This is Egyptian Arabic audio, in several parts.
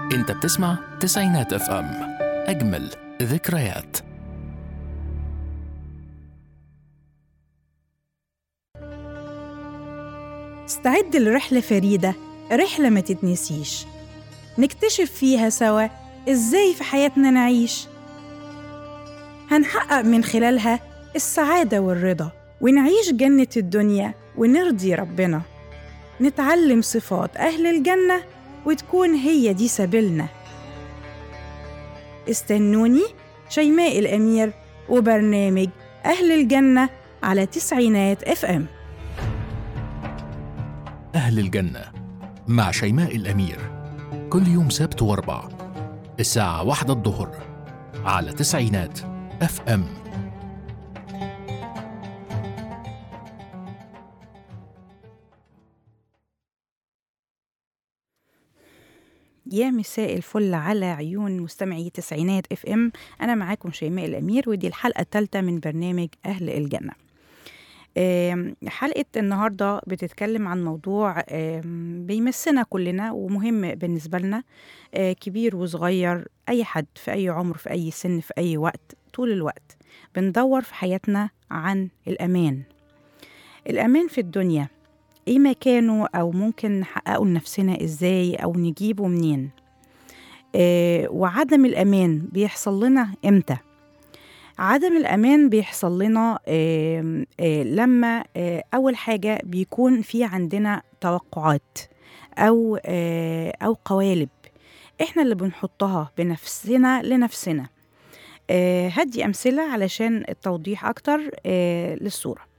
انت بتسمع تسعينات اف ام اجمل ذكريات استعد لرحلة فريدة رحلة ما تتنسيش نكتشف فيها سوا إزاي في حياتنا نعيش هنحقق من خلالها السعادة والرضا ونعيش جنة الدنيا ونرضي ربنا نتعلم صفات أهل الجنة وتكون هي دي سبيلنا استنوني شيماء الأمير وبرنامج أهل الجنة على تسعينات اف ام أهل الجنة مع شيماء الأمير كل يوم سبت واربع الساعة واحدة الظهر على تسعينات اف ام يا مساء الفل على عيون مستمعي تسعينات اف ام انا معاكم شيماء الامير ودي الحلقه الثالثه من برنامج اهل الجنه آم، حلقه النهارده بتتكلم عن موضوع آم، بيمسنا كلنا ومهم بالنسبه لنا آه، كبير وصغير اي حد في اي عمر في اي سن في اي وقت طول الوقت بندور في حياتنا عن الامان الامان في الدنيا ايه مكانه او ممكن نحققه لنفسنا ازاي او نجيبه منين آه وعدم الامان بيحصل لنا امتى عدم الامان بيحصل لنا آه آه لما آه اول حاجه بيكون في عندنا توقعات او آه او قوالب احنا اللي بنحطها بنفسنا لنفسنا آه هدي امثله علشان التوضيح اكتر آه للصوره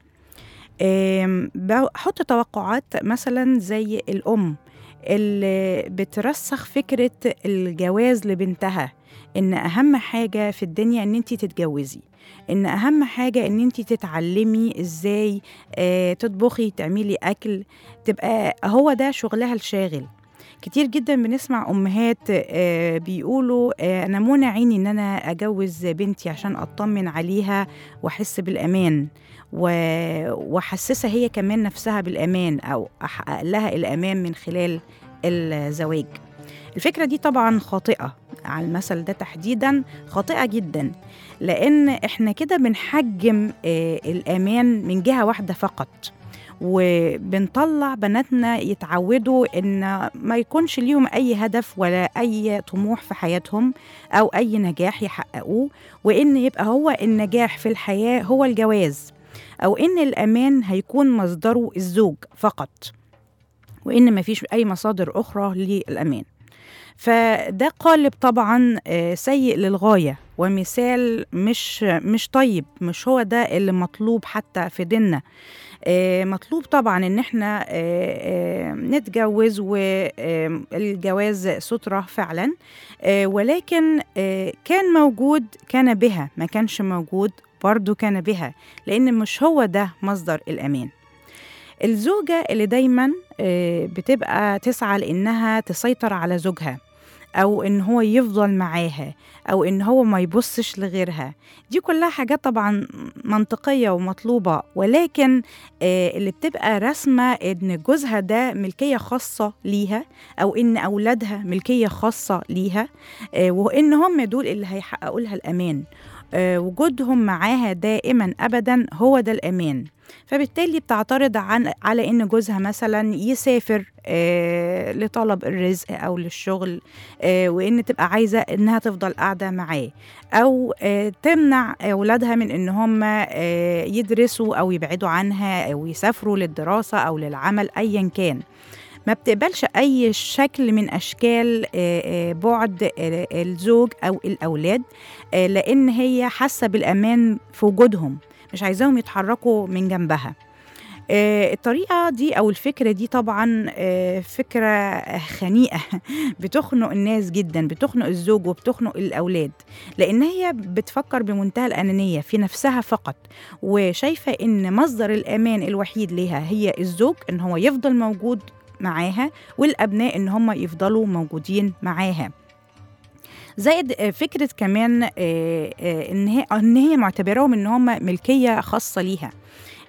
آم، بحط توقعات مثلا زي الأم اللي بترسخ فكرة الجواز لبنتها إن أهم حاجة في الدنيا إن أنت تتجوزي إن أهم حاجة إن أنت تتعلمي إزاي آه، تطبخي تعملي أكل تبقى هو ده شغلها الشاغل كتير جدا بنسمع أمهات آه، بيقولوا آه، أنا منع عيني إن أنا أجوز بنتي عشان أطمن عليها وأحس بالأمان و- واحسسها هي كمان نفسها بالامان او احقق لها الامان من خلال الزواج الفكره دي طبعا خاطئه على المثل ده تحديدا خاطئه جدا لان احنا كده بنحجم آه، الامان من جهه واحده فقط وبنطلع بناتنا يتعودوا ان ما يكونش ليهم اي هدف ولا اي طموح في حياتهم او اي نجاح يحققوه وان يبقى هو النجاح في الحياه هو الجواز أو إن الأمان هيكون مصدره الزوج فقط وإن مفيش أي مصادر أخرى للأمان فده قالب طبعا آه، سيء للغاية ومثال مش مش طيب مش هو ده اللي مطلوب حتى في ديننا آه، مطلوب طبعا ان احنا آه، آه، نتجوز والجواز سترة فعلا آه، ولكن آه، كان موجود كان بها ما كانش موجود برضو كان بها لأن مش هو ده مصدر الأمان الزوجة اللي دايما آه، بتبقى تسعى لإنها تسيطر على زوجها أو إن هو يفضل معاها أو إن هو ما يبصش لغيرها دي كلها حاجات طبعا منطقية ومطلوبة ولكن آه، اللي بتبقى رسمة إن جوزها ده ملكية خاصة ليها أو إن أولادها ملكية خاصة ليها آه، وإن هم دول اللي هيحققوا لها الأمان آه، وجودهم معاها دائما ابدا هو ده الامان فبالتالي بتعترض عن على ان جوزها مثلا يسافر آه لطلب الرزق او للشغل آه وان تبقى عايزه انها تفضل قاعده معاه او آه تمنع اولادها من ان هم آه يدرسوا او يبعدوا عنها او يسافروا للدراسه او للعمل ايا كان ما بتقبلش اي شكل من اشكال آه، آه، بعد آه، الزوج او الاولاد آه، لان هي حاسه بالامان في وجودهم مش عايزاهم يتحركوا من جنبها آه، الطريقة دي أو الفكرة دي طبعا آه، فكرة خنيقة بتخنق الناس جدا بتخنق الزوج وبتخنق الأولاد لأن هي بتفكر بمنتهى الأنانية في نفسها فقط وشايفة إن مصدر الأمان الوحيد ليها هي الزوج إن هو يفضل موجود معاها والأبناء إن هم يفضلوا موجودين معاها زائد آه، فكرة كمان آه، آه، إن هي إن هي معتبراهم إن هم ملكية خاصة ليها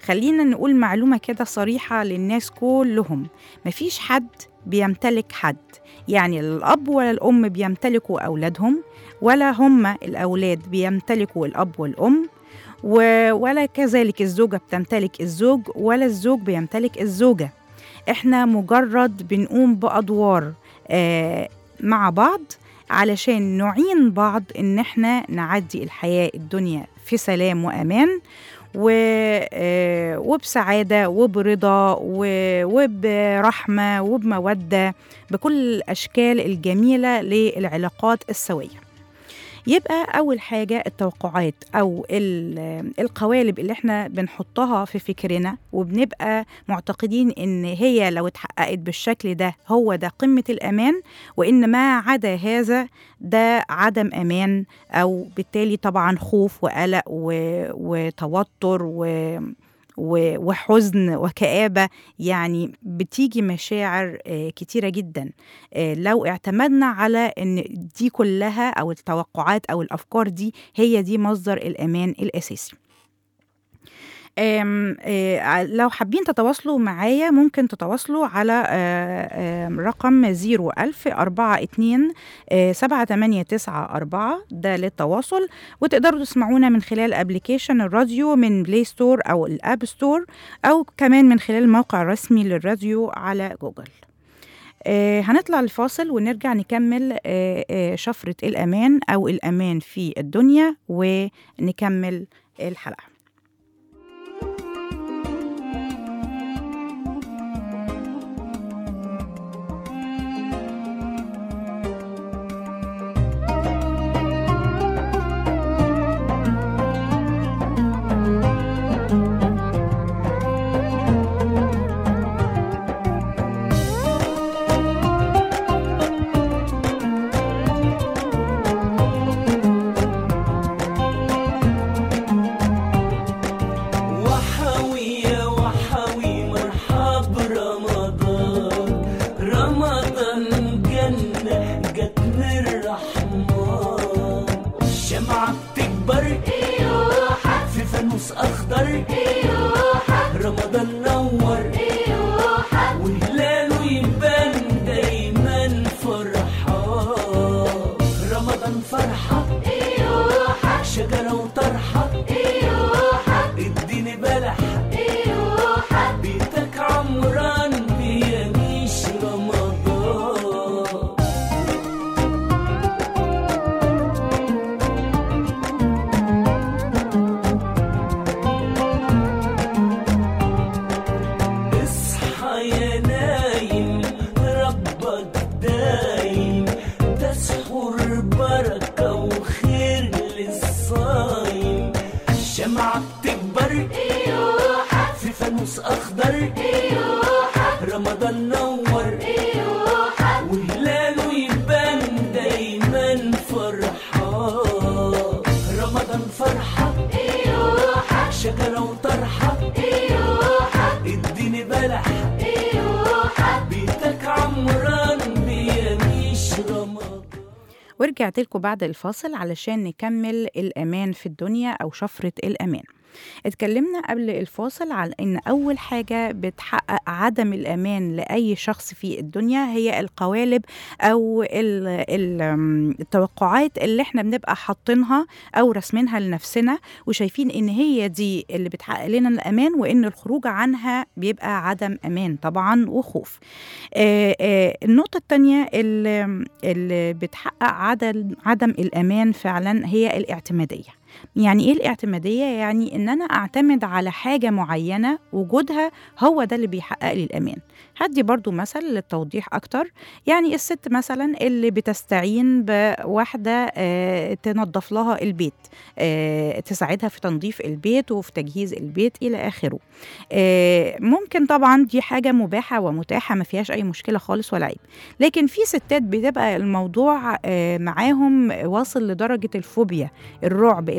خلينا نقول معلومة كده صريحة للناس كلهم مفيش حد بيمتلك حد يعني لا الأب ولا الأم بيمتلكوا أولادهم ولا هم الأولاد بيمتلكوا الأب والأم و- ولا كذلك الزوجة بتمتلك الزوج ولا الزوج بيمتلك الزوجة احنا مجرد بنقوم بأدوار آه مع بعض علشان نعين بعض ان احنا نعدي الحياة الدنيا في سلام وأمان و... آه، وبسعادة وبرضا و- وبرحمة وبمودة بكل الأشكال الجميلة للعلاقات السوية يبقى أول حاجة التوقعات أو ال- القوالب اللي احنا بنحطها في فكرنا وبنبقى معتقدين إن هي لو اتحققت بالشكل ده هو ده قمة الأمان وإن ما عدا هذا ده عدم أمان أو بالتالي طبعا خوف وقلق و- وتوتر و و- وحزن وكآبة يعني بتيجي مشاعر آه، كتيرة جدا آه، لو اعتمدنا على ان دي كلها او التوقعات او الافكار دي هي دي مصدر الامان الاساسي آم، آه، لو حابين تتواصلوا معايا ممكن تتواصلوا على آه، آم، رقم 01000 42 7894 ده للتواصل وتقدروا تسمعونا من خلال ابلكيشن الراديو من بلاي ستور او الاب ستور او كمان من خلال الموقع الرسمي للراديو على جوجل آه هنطلع الفاصل ونرجع نكمل آه آه شفرة الأمان أو الأمان في الدنيا ونكمل الحلقة وحوي يا وحوي مرحب رمضان رمضان جنة جت من الرحمن الشمعة بتكبر في فانوس أخضر رمضان نور وهلاله يبان دايما فرحان رمضان فرحة شجرة وطرحة اديني بلح بيتك عمران بيميش رمضان اصحى يا نايم ربك دايم تسحر بركة وخير للصايم الشمعة بتكبر في فانوس أخضر رمضان نور وهلاله يبان دايما فرحان رمضان فرحة شجرة وطرحة اديني بلح بيتك عمران بيميش رمضان ورجعت لكم بعد الفاصل علشان نكمل الأمان في الدنيا أو شفرة الأمان اتكلمنا قبل الفاصل على ان اول حاجه بتحقق عدم الامان لاي شخص في الدنيا هي القوالب او ال ال التوقعات اللي احنا بنبقى حاطينها او رسمينها لنفسنا وشايفين ان هي دي اللي بتحقق لنا الامان وان الخروج عنها بيبقى عدم امان طبعا وخوف آه، آه، النقطه الثانيه اللي, اللي بتحقق عدم عدم الامان فعلا هي الاعتماديه يعني ايه الاعتماديه يعني ان انا اعتمد على حاجه معينه وجودها هو ده اللي بيحقق لي الامان هدي برضو مثل للتوضيح اكتر يعني الست مثلا اللي بتستعين بواحده آه، تنظف لها البيت آه، تساعدها في تنظيف البيت وفي تجهيز البيت الى اخره آه، ممكن طبعا دي حاجه مباحه ومتاحه ما فيهاش اي مشكله خالص ولا عيب لكن في ستات بتبقى الموضوع آه، معاهم واصل لدرجه الفوبيا الرعب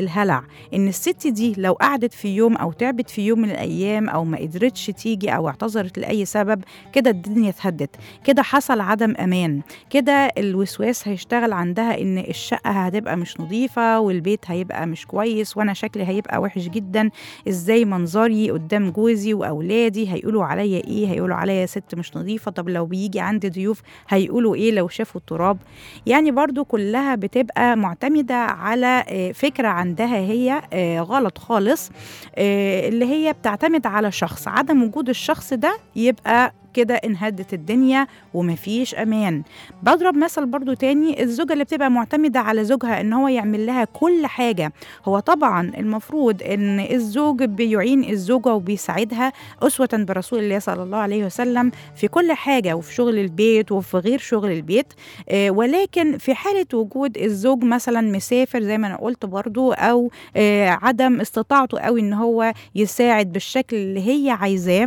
الهلع ان الست دي لو قعدت في يوم او تعبت في يوم من الايام او ما قدرتش تيجي او اعتذرت لاي سبب كده الدنيا اتهدت كده حصل عدم امان كده الوسواس هيشتغل عندها ان الشقه هتبقى مش نظيفه والبيت هيبقى مش كويس وانا شكلي هيبقى وحش جدا ازاي منظري قدام جوزي واولادي هيقولوا عليا ايه هيقولوا عليا ست مش نظيفه طب لو بيجي عندي ضيوف هيقولوا ايه لو شافوا التراب يعني برضو كلها بتبقى معتمده على آه، فكره عندها هي آه، غلط خالص آه، اللي هي بتعتمد على شخص عدم وجود الشخص ده يبقى كده انهدت الدنيا ومفيش امان بضرب مثل برضو تاني الزوجة اللي بتبقى معتمدة على زوجها ان هو يعمل لها كل حاجة هو طبعا المفروض ان الزوج بيعين الزوجة وبيساعدها أسوة برسول الله صلى الله عليه وسلم في كل حاجة وفي شغل البيت وفي غير شغل البيت آه، ولكن في حالة وجود الزوج مثلا مسافر زي ما أنا قلت برضو أو آه، عدم استطاعته قوي ان هو يساعد بالشكل اللي هي عايزاه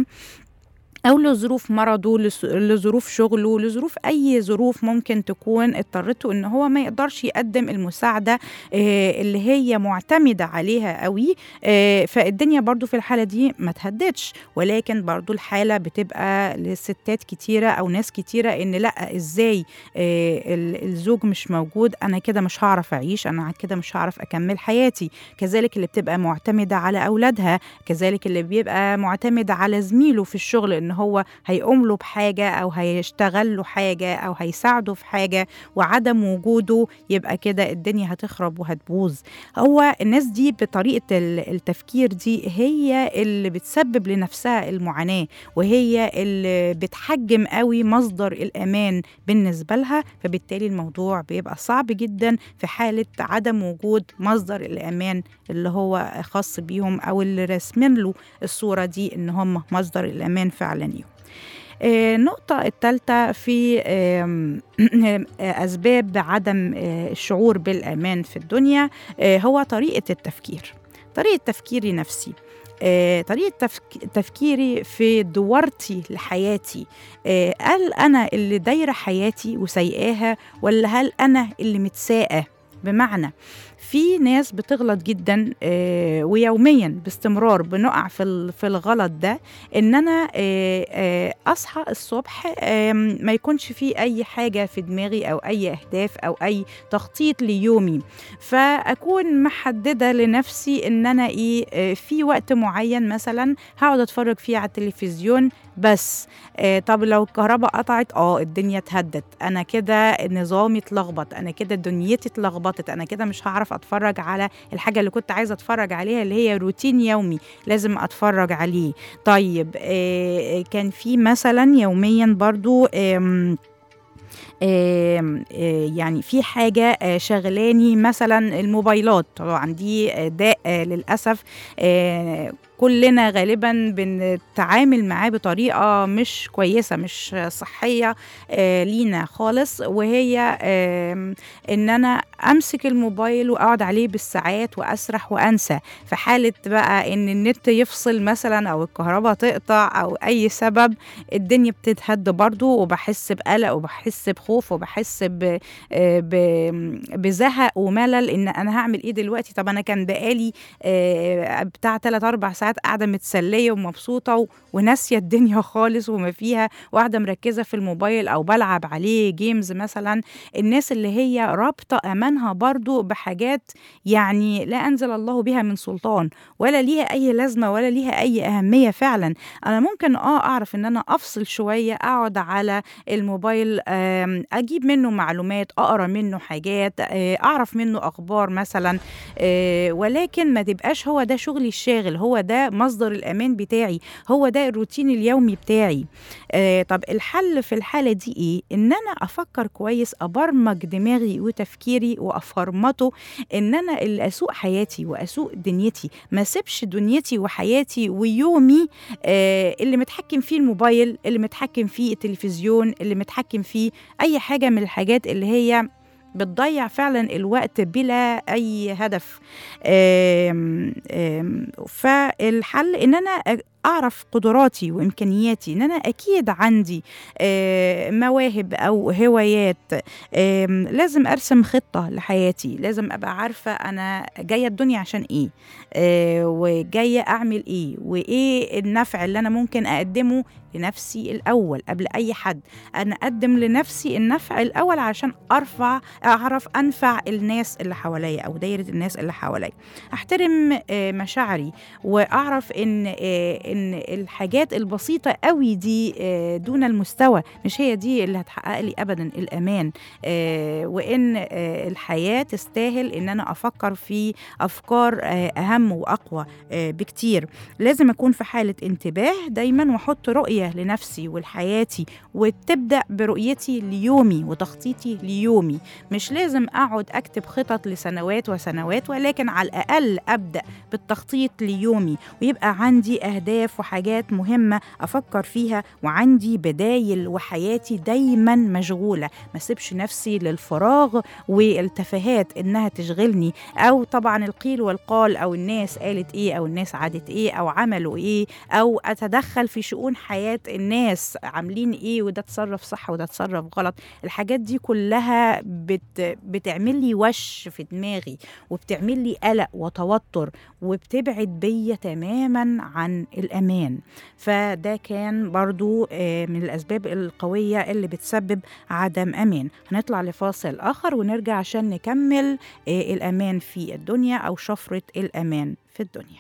أو لظروف مرضه لس- لظروف شغله لظروف أي ظروف ممكن تكون اضطرته إن هو ما يقدرش يقدم المساعدة آه، اللي هي معتمدة عليها قوي آه، فالدنيا برضو في الحالة دي ما تهددش ولكن برضو الحالة بتبقى لستات كتيرة أو ناس كتيرة إن لأ إزاي آه، ال- الزوج مش موجود أنا كده مش هعرف أعيش أنا كده مش هعرف أكمل حياتي كذلك اللي بتبقى معتمدة على أولادها كذلك اللي بيبقى معتمد على زميله في الشغل ان هو هيقوم له بحاجه او هيشتغل له حاجه او هيساعده في حاجه وعدم وجوده يبقى كده الدنيا هتخرب وهتبوظ هو الناس دي بطريقه ال- التفكير دي هي اللي بتسبب لنفسها المعاناه وهي اللي بتحجم قوي مصدر الامان بالنسبه لها فبالتالي الموضوع بيبقى صعب جدا في حاله عدم وجود مصدر الامان اللي هو خاص بيهم او اللي راسمين له الصوره دي ان هم مصدر الامان فعلا ليهم آه، النقطة الثالثة في آم، أسباب عدم آه، الشعور بالأمان في الدنيا آه، هو طريقة التفكير طريقة تفكيري نفسي آه، طريقة تفك... تفكيري في دورتي لحياتي آه، هل أنا اللي دايرة حياتي وسايقاها ولا هل أنا اللي متساقة بمعنى في ناس بتغلط جدا آه، ويوميا باستمرار بنقع في ال- في الغلط ده ان انا آه، آه، اصحى الصبح آم، ما يكونش في اي حاجه في دماغي او اي اهداف او اي تخطيط ليومي فاكون محدده لنفسي ان انا ايه آه، في وقت معين مثلا هقعد اتفرج فيه على التلفزيون بس آه طب لو الكهرباء قطعت اه الدنيا اتهدت انا كده نظامي اتلخبط انا كده دنيتي اتلخبطت انا كده مش هعرف اتفرج على الحاجه اللي كنت عايزه اتفرج عليها اللي هي روتين يومي لازم اتفرج عليه طيب آه كان في مثلا يوميا برضو آم آم، آه، يعني في حاجة آه، شغلاني مثلا الموبايلات طبعا دي آه، داء آه، للأسف آه، كلنا غالبا بنتعامل معاه بطريقة مش كويسة مش صحية آه، لينا خالص وهي آم، ان انا امسك الموبايل واقعد عليه بالساعات واسرح وانسى في حالة بقى ان النت يفصل مثلا او الكهرباء تقطع او اي سبب الدنيا بتتهد برضو وبحس بقلق وبحس بخوف وبحس ب... آه، ب... بزهق وملل ان انا هعمل ايه دلوقتي طب انا كان بقالي آه، بتاع 3 4 ساعات قاعده متسليه ومبسوطه و... وناسيه الدنيا خالص وما فيها وقاعده مركزه في الموبايل او بلعب عليه جيمز مثلا الناس اللي هي رابطه امانها برضو بحاجات يعني لا انزل الله بها من سلطان ولا ليها اي لازمه ولا ليها اي اهميه فعلا انا ممكن اه اعرف ان انا افصل شويه اقعد على الموبايل آم، اجيب منه معلومات اقرا منه حاجات آه، اعرف منه اخبار مثلا آه، ولكن ما تبقاش هو ده شغلي الشاغل هو ده مصدر الامان بتاعي هو ده الروتين اليومي بتاعي آه، طب الحل في الحاله دي ايه ان انا افكر كويس ابرمج دماغي وتفكيري وافرمته ان انا اللي اسوق حياتي واسوق دنيتي ما اسيبش دنيتي وحياتي ويومي آه، اللي متحكم فيه الموبايل اللي متحكم فيه التلفزيون اللي متحكم فيه اي حاجه من الحاجات اللي هي بتضيع فعلا الوقت بلا اي هدف آم، آم، فالحل ان انا اعرف قدراتي وامكانياتي ان انا اكيد عندي آه، مواهب او هوايات آم، لازم ارسم خطه لحياتي لازم ابقى عارفه انا جايه الدنيا عشان ايه آه، وجايه اعمل ايه وايه النفع اللي انا ممكن اقدمه لنفسي الاول قبل اي حد انا اقدم لنفسي النفع الاول عشان ارفع اعرف انفع الناس اللي حواليا او دايره الناس اللي حواليا احترم آه، مشاعري واعرف ان آه، ان الحاجات البسيطه قوي دي آه، دون المستوى مش هي دي اللي هتحقق لي ابدا الامان آه، وان آه، الحياه تستاهل ان انا افكر في افكار آه، اهم واقوى آه، بكتير لازم اكون في حاله انتباه دايما واحط رؤيه لنفسي ولحياتي وتبدا برؤيتي ليومي وتخطيطي ليومي مش لازم اقعد اكتب خطط لسنوات وسنوات ولكن على الاقل ابدا بالتخطيط ليومي ويبقى عندي اهداف وحاجات مهمه افكر فيها وعندي بدايل وحياتي دايما مشغوله ما اسيبش نفسي للفراغ والتفاهات انها تشغلني او طبعا القيل والقال او الناس قالت ايه او الناس عادت ايه او عملوا ايه او اتدخل في شؤون حياه الناس عاملين ايه وده تصرف صح وده تصرف غلط الحاجات دي كلها بت بتعمل لي وش في دماغي وبتعمل لي قلق وتوتر وبتبعد بيا تماما عن الامان فده كان برضو آه، من الاسباب القويه اللي بتسبب عدم امان هنطلع لفاصل اخر ونرجع عشان نكمل آه، الامان في الدنيا او شفره الامان في الدنيا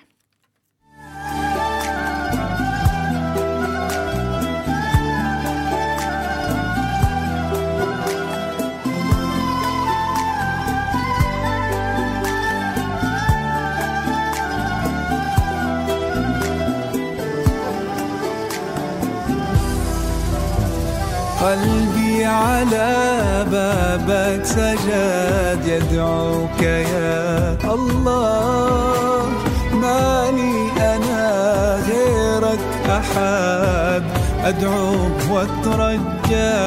قلبي على بابك سجاد يدعوك يا الله مالي أنا غيرك أحد أدعوك وأترجى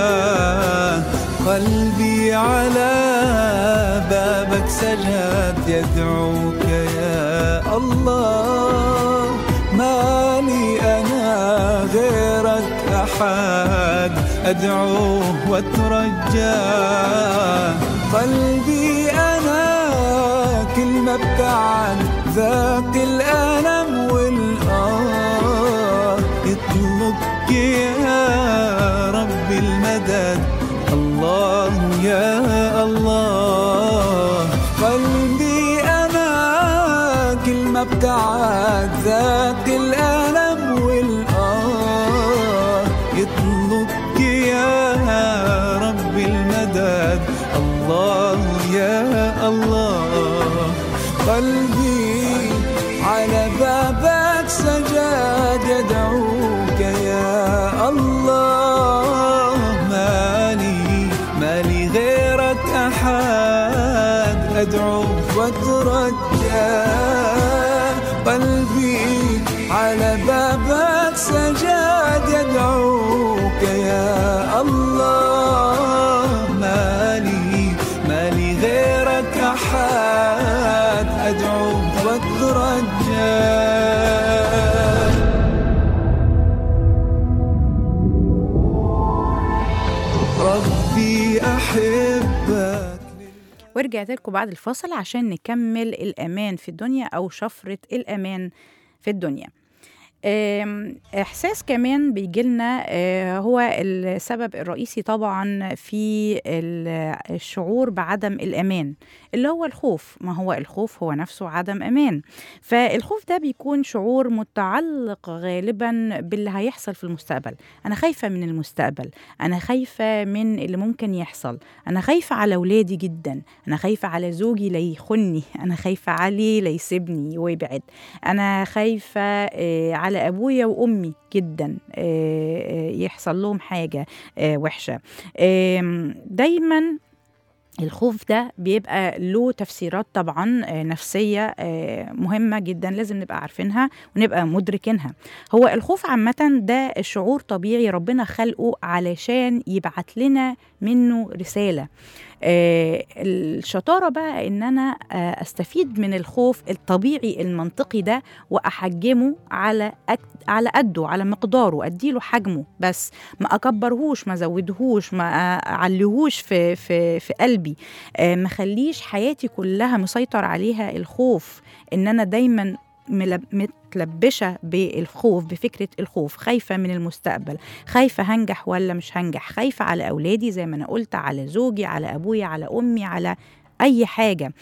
قلبي على بابك سجاد يدعوك يا الله مالي أنا غيرك أحد أدعوه وأترجى قلبي أنا كل ما ابتعد ذاك الألم والآه يطلبك يا رب المدد الله يا الله قلبي أنا كل ما ابتعد ذاك الألم والآه يطلبك يا رب المدد الله يا الله قلبي على بابك سجاد يدعوك يا الله مالي مالي غيرك أحد أدعوك وأترجى قلبي على بابك سجاد يدعوك يا الله مالي مالي غيرك أحد أدعوك وأترجى ربي أحبك ورجعت لكم بعد الفاصل عشان نكمل الأمان في الدنيا أو شفرة الأمان في الدنيا آم، إحساس كمان بيجيلنا آه، هو السبب الرئيسي طبعا في ال- الشعور بعدم الأمان اللي هو الخوف ما هو الخوف هو نفسه عدم أمان فالخوف ده بيكون شعور متعلق غالبا باللي هيحصل في المستقبل أنا خايفة من المستقبل أنا خايفة من اللي ممكن يحصل أنا خايفة على ولادي جدا أنا خايفة على زوجي لا يخني أنا خايفة عليه لا يسيبني ويبعد أنا خايفة آه، على أبويا وأمي جدا آه، آه، يحصل لهم حاجة آه، وحشة آم، دايما الخوف ده بيبقى له تفسيرات طبعا آه، نفسية آه، مهمة جدا لازم نبقى عارفينها ونبقى مدركينها هو الخوف عامة ده شعور طبيعي ربنا خلقه علشان يبعت لنا منه رسالة آه، الشطارة بقى إن أنا آه، أستفيد من الخوف الطبيعي المنطقي ده وأحجمه على أك- على قده على مقداره أديله حجمه بس ما أكبرهوش ما زودهوش ما أعليهوش في في في قلبي آه، ما خليش حياتي كلها مسيطر عليها الخوف إن أنا دايما ملب- متلبشة بالخوف بفكرة الخوف خايفة من المستقبل خايفة هنجح ولا مش هنجح خايفة على أولادي زي ما أنا قلت على زوجي على أبويا على أمي على أي حاجة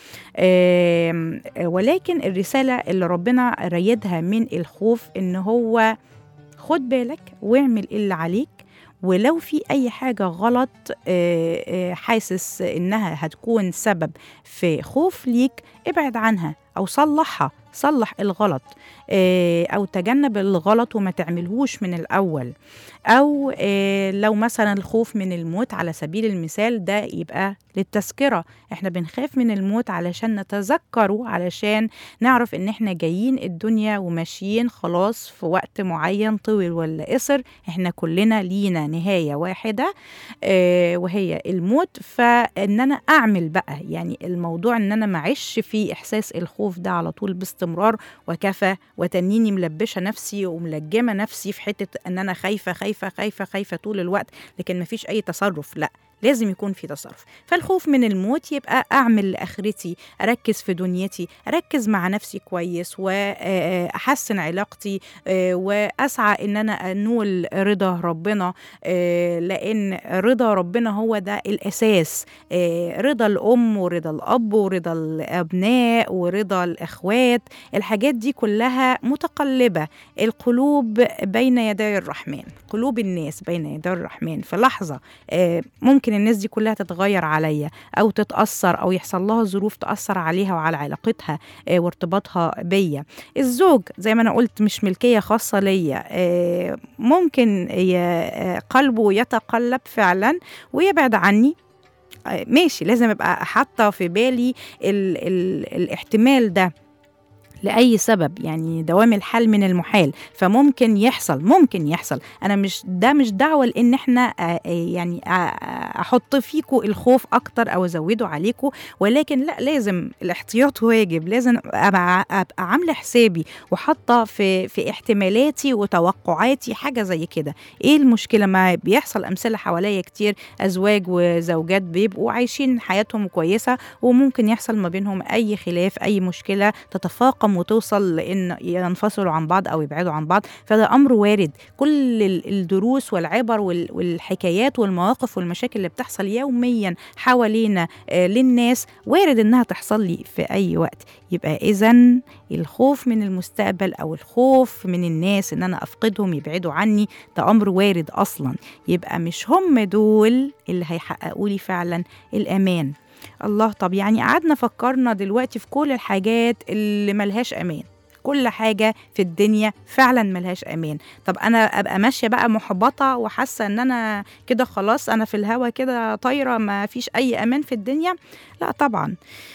آم، ولكن الرسالة اللي ربنا ريدها من الخوف إن هو خد بالك واعمل اللي عليك ولو في أي حاجة غلط آه، آه، حاسس إنها هتكون سبب في خوف ليك ابعد عنها أو صلحها صلح الغلط آه، أو تجنب الغلط وما تعملهوش من الأول أو آه، لو مثلا الخوف من الموت على سبيل المثال ده يبقى للتذكرة احنا بنخاف من الموت علشان نتذكره علشان نعرف ان احنا جايين الدنيا وماشيين خلاص في وقت معين طويل ولا قصر احنا كلنا لينا نهاية واحدة آه، وهي الموت فان انا اعمل بقى يعني الموضوع ان انا معيش في احساس الخوف ده على طول باستمرار وكفى وتنيني ملبشه نفسي وملجمه نفسي في حته ان انا خايفه خايفه خايفه خايفه طول الوقت لكن مفيش اي تصرف لا لازم يكون في تصرف فالخوف من الموت يبقى اعمل لاخرتي اركز في دنيتي اركز مع نفسي كويس واحسن علاقتي آه، واسعى ان انا انول رضا ربنا آه، لان رضا ربنا هو ده الاساس آه، رضا الام ورضا الاب ورضا الابناء ورضا الاخوات الحاجات دي كلها متقلبه القلوب بين يدي الرحمن قلوب الناس بين يدي الرحمن في لحظه آه، ممكن الناس دي كلها تتغير عليا او تتاثر او يحصل لها ظروف تاثر عليها وعلى علاقتها آه، وارتباطها بيا الزوج زي ما انا قلت مش ملكيه خاصه ليا آه، ممكن ي- آه، قلبه يتقلب فعلا ويبعد عني آه، ماشي لازم ابقى حاطه في بالي ال ال الاحتمال ده لأي سبب يعني دوام الحال من المحال فممكن يحصل ممكن يحصل أنا مش ده مش دعوة لأن إحنا آه، آه، يعني آه، آه، أحط فيكو الخوف أكتر أو أزوده عليكو ولكن لا لازم الاحتياط واجب لازم أبقى, أبقى عاملة حسابي وحاطة في في احتمالاتي وتوقعاتي حاجة زي كده إيه المشكلة ما بيحصل أمثلة حواليا كتير أزواج وزوجات بيبقوا عايشين حياتهم كويسة وممكن يحصل ما بينهم أي خلاف أي مشكلة تتفاقم وتوصل لأن ينفصلوا عن بعض أو يبعدوا عن بعض فده أمر وارد كل ال- الدروس والعبر وال- والحكايات والمواقف والمشاكل اللي بتحصل يوميا حوالينا آه، للناس وارد إنها تحصل لي في أي وقت يبقى إذا الخوف من المستقبل أو الخوف من الناس إن أنا أفقدهم يبعدوا عني ده أمر وارد أصلا يبقى مش هم دول اللي هيحققوا لي فعلا الأمان الله طب يعني قعدنا فكرنا دلوقتي في كل الحاجات اللي ملهاش امان كل حاجة في الدنيا فعلا ملهاش امان طب انا ابقى ماشية بقى محبطة وحاسة ان انا كده خلاص انا في الهوا كده طايرة ما فيش اي امان في الدنيا لا طبعا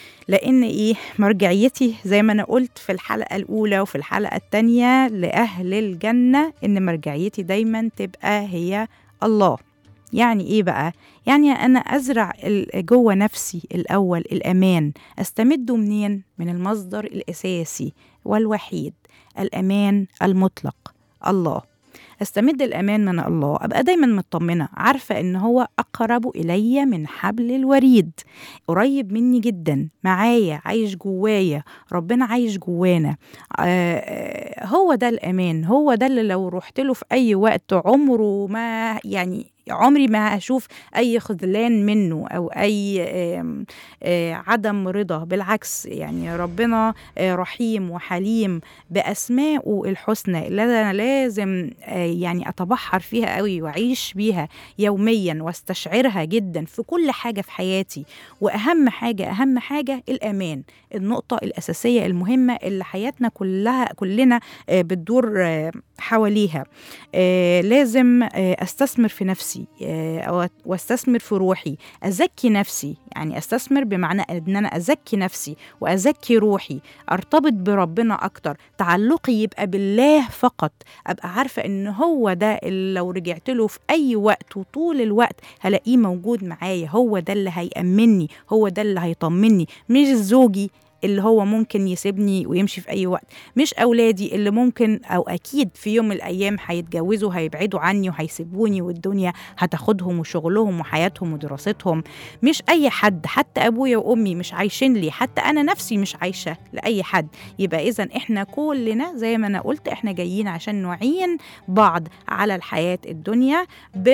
لان ايه مرجعيتي زي ما انا قلت في الحلقة الاولى وفي الحلقة التانية لاهل الجنة ان مرجعيتي دايما تبقى هي الله يعني ايه بقى يعني انا ازرع ال- جوه نفسي الاول الامان استمده منين من المصدر الاساسي والوحيد الامان المطلق الله استمد الامان من الله ابقى دايما مطمنه عارفه ان هو اقرب الي من حبل الوريد قريب مني جدا معايا عايش جوايا ربنا عايش جوانا آه، آه، هو ده الامان هو ده اللي لو رحت له في اي وقت عمره ما يعني عمري ما هشوف اي خذلان منه او اي آم، آه، عدم رضا بالعكس يعني ربنا آه، رحيم وحليم باسمائه الحسنى اللي انا لازم آه، يعني اتبحر فيها قوي واعيش بيها يوميا واستشعرها جدا في كل حاجه في حياتي واهم حاجه اهم حاجه الامان النقطه الاساسيه المهمه اللي حياتنا كلها كلنا آه، بتدور آه، حواليها آه لازم آه استثمر في نفسي آه أو- واستثمر في روحي ازكي نفسي يعني استثمر بمعنى ان انا ازكي نفسي وازكي روحي ارتبط بربنا اكتر تعلقي يبقى بالله فقط ابقى عارفه ان هو ده اللي لو رجعت له في اي وقت وطول الوقت هلاقيه موجود معايا هو ده اللي هيأمني هو ده اللي هيطمني مش زوجي اللي هو ممكن يسيبني ويمشي في اي وقت مش اولادي اللي ممكن او اكيد في يوم من الايام هيتجوزوا هيبعدوا عني وهيسيبوني والدنيا هتاخدهم وشغلهم وحياتهم ودراستهم مش اي حد حتى ابويا وامي مش عايشين لي حتى انا نفسي مش عايشه لاي حد يبقى اذا احنا كلنا زي ما انا قلت احنا جايين عشان نعين بعض على الحياه الدنيا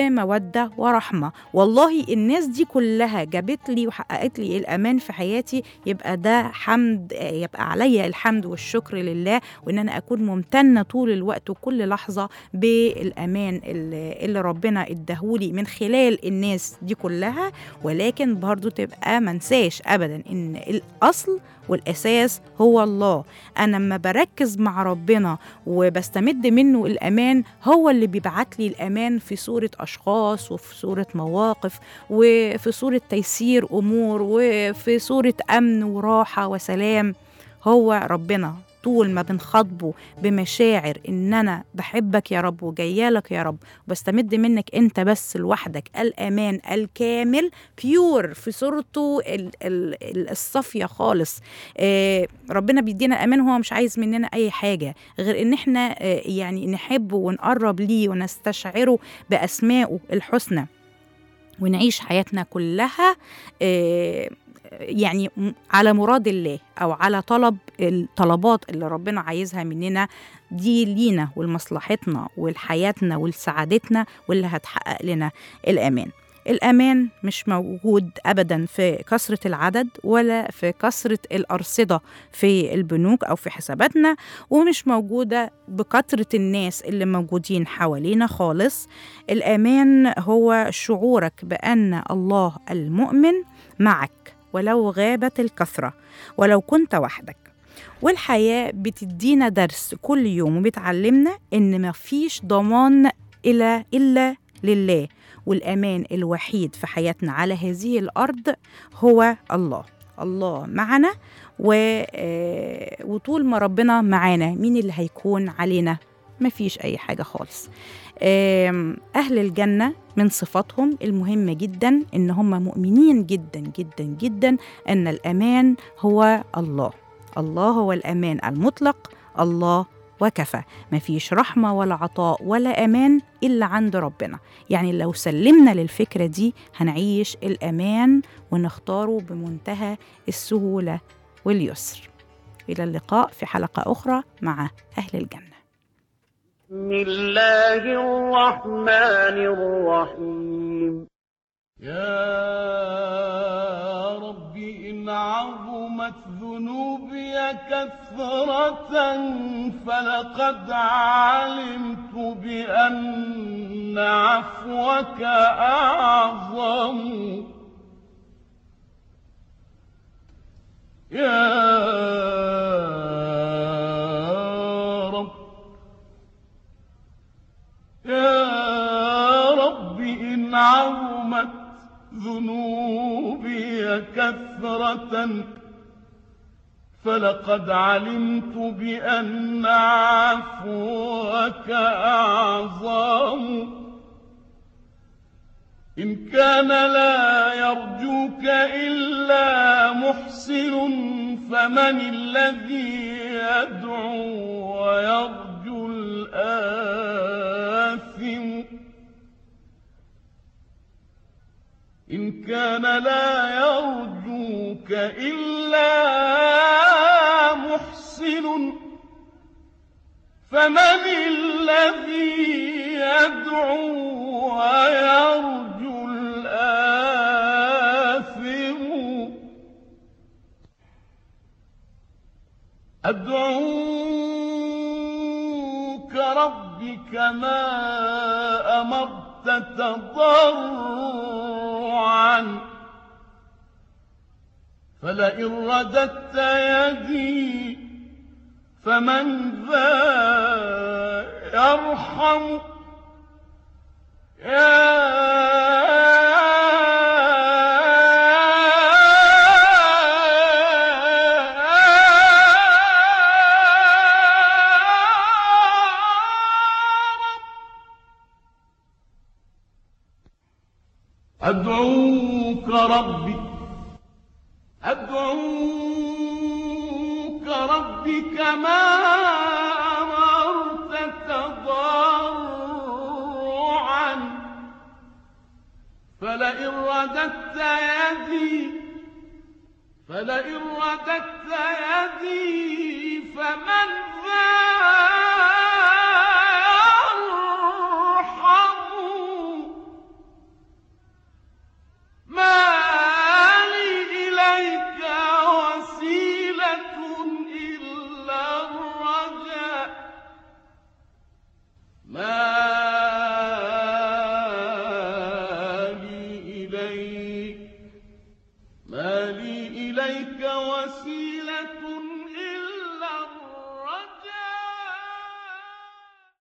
بموده ورحمه والله الناس دي كلها جابت لي وحققت لي الامان في حياتي يبقى ده حمد يبقى عليا الحمد والشكر لله وان انا اكون ممتنه طول الوقت وكل لحظه بالامان اللي اللي ربنا اداهولي من خلال الناس دي كلها ولكن برضو تبقى منساش ابدا ان الاصل والاساس هو الله انا لما بركز مع ربنا وبستمد منه الامان هو اللي بيبعت لي الامان في صوره اشخاص وفي صوره مواقف وفي صوره تيسير امور وفي صوره امن وراحه وسلام هو ربنا طول ما بنخاطبه بمشاعر ان انا بحبك يا رب وجايالك يا رب وبستمد منك انت بس لوحدك الامان الكامل بيور في صورته ال- ال- ال- الصافيه خالص آه ربنا بيدينا امان هو مش عايز مننا اي حاجه غير ان احنا آه يعني نحبه ونقرب ليه ونستشعره باسمائه الحسنى ونعيش حياتنا كلها آه، يعني م- على مراد الله او على طلب الطلبات اللي ربنا عايزها مننا دي لينا ولمصلحتنا ولحياتنا ولسعادتنا واللي هتحقق لنا الامان الأمان مش موجود أبدا في كثرة العدد ولا في كثرة الأرصدة في البنوك أو في حساباتنا ومش موجودة بكثرة الناس اللي موجودين حوالينا خالص الأمان هو شعورك بأن الله المؤمن معك ولو غابت الكثرة ولو كنت وحدك والحياة بتدينا درس كل يوم وبتعلمنا إن مفيش ضمان إلا إلا لله والأمان الوحيد في حياتنا على هذه الأرض هو الله الله معنا و... آه، وطول ما ربنا معانا مين اللي هيكون علينا مفيش أي حاجة خالص آم، أهل الجنة من صفاتهم المهمة جدا إن هم مؤمنين جدا جدا جدا أن الأمان هو الله الله هو الأمان المطلق الله وكفى مفيش رحمة ولا عطاء ولا أمان إلا عند ربنا يعني لو سلمنا للفكرة دي هنعيش الأمان ونختاره بمنتهى السهولة واليسر إلى اللقاء في حلقة أخرى مع أهل الجنة بسم الله الرحمن الرحيم يا رب إن عظمت ذنوبي كثرة فلقد علمت بأن عفوك أعظم يا رب يا رب إن عظمت ذنوبي كثرة فلقد علمت بأن عفوك أعظم إن كان لا يرجوك إلا محسن فمن الذي يدعو ويرجو الآثم إن كان لا يرجوك إلا محسن فمن الذي يدعو ويرجو الآثم أدعوك ربي كما أمرت تضرعا فلئن رددت يدي فمن ذا يرحم يا أدعوك ربي أدعوك ربي كما أمرت تضرعا فلئن رددت يدي فلئن رددت يدي فمن ذا يرحم ما لي إليك وسيلة إلا الرجاء ما لي إليك ما لي إليك وسيلة